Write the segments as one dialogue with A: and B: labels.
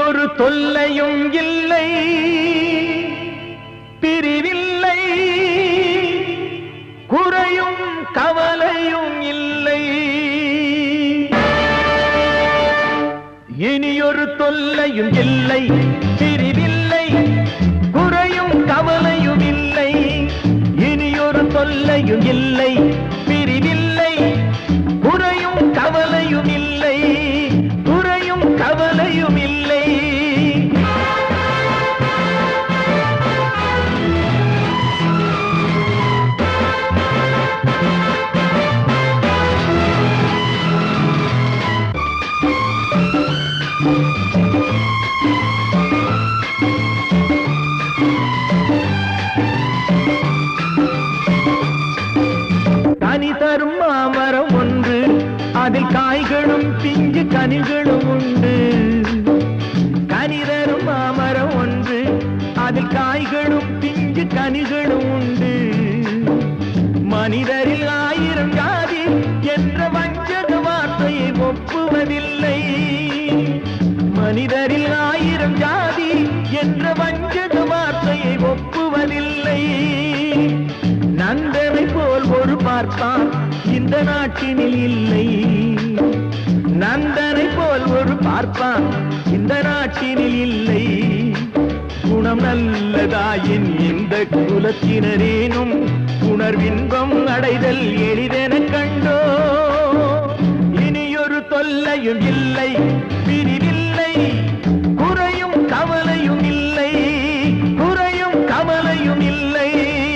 A: இனியொரு தொல்லையும் இல்லை பிரிவில்லை குறையும் கவலையும் இல்லை இனியொரு தொல்லையும் இல்லை பிரிவில்லை குறையும் கவலையும் இல்லை இனியொரு தொல்லையும் இல்லை பிரிவில்லை குறையும் கவலையும் இல்லை குறையும் கவலையும் இல்லை கனி தரும் மாமரம் ஒன்று அதில் காய்களும் பிஞ்சு கனிகளும் உண்டு கனி தரும் மாமரம் ஒன்று அதில் காய்களும் பிஞ்சு கனிகளும் உண்டு மனிதரில் ஆயிரம் ஜாதி என்ற வஞ்சக வார்த்தையை ஒப்புவதில்லை மனிதரில் ஆயிரம் ஜாதி என்ற வஞ்சக வார்த்தையை ஒப்புவதில்லை நந்தனை போல் ஒரு பார்ப்பான் இந்த நாட்டினில் இல்லை நந்தனை போல் ஒரு பார்ப்பான் இந்த நாட்டினில் இல்லை குணம் நல்லதாயின் இந்த குலத்தினரேனும் உணர்வின்பம் அடைதல் எளிதென கண்டோ இனியொரு தொல்லையும் இல்லை பிரிவில்லை குறையும் கவலையும் இல்லை குறையும் கவலையும் இல்லை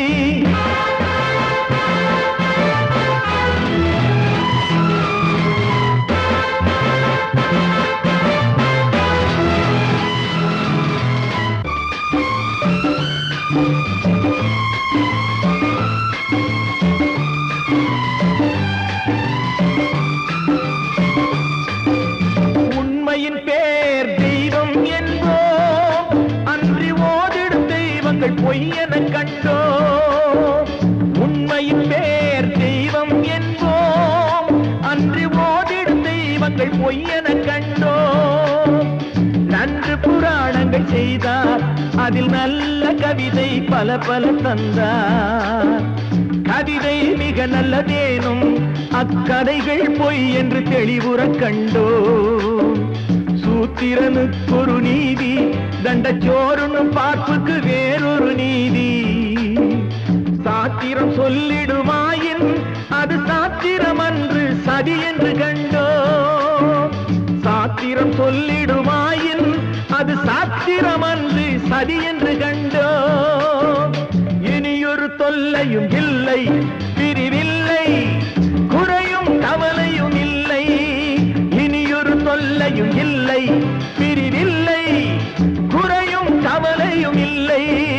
A: உண்மையின் பேர் தெய்வம் என்போம் அன்றி ஓதிடும் தெய்வங்கள் பொய்யென கண்டோ உண்மையின் பேர் தெய்வம் என்போம் அன்றி ஓதிடும் தெய்வங்கள் பொய்யென கண்டோ நன்று புராணங்கள் செய்தார் அதில் நல்ல கவிதை பல பல தந்தார் கவிதை மிக நல்லதேனும் அக்கதைகள் பொய் என்று தெளிவுறக் கண்டோ சூத்திரனுக்கொரு நீதி தண்டச்சோறுன்னு பார்ப்புக்கு வேறொரு நீதி சாத்திரம் சொல்லிடுமாயின் அது சாத்திரம் அன்று சதி என்று கண்டோ சாத்திரம் சொல்லிடுமாயின் அது சாத்திரம் அன்று சதி என்று கண்டோ இனியொரு தொல்லையும் இல்லை பிரிவில்லை குறையும் கவலையும் இல்லை இனியொரு தொல்லையும் இல்லை பிரிவில்லை குறையும் கவலையும் இல்லை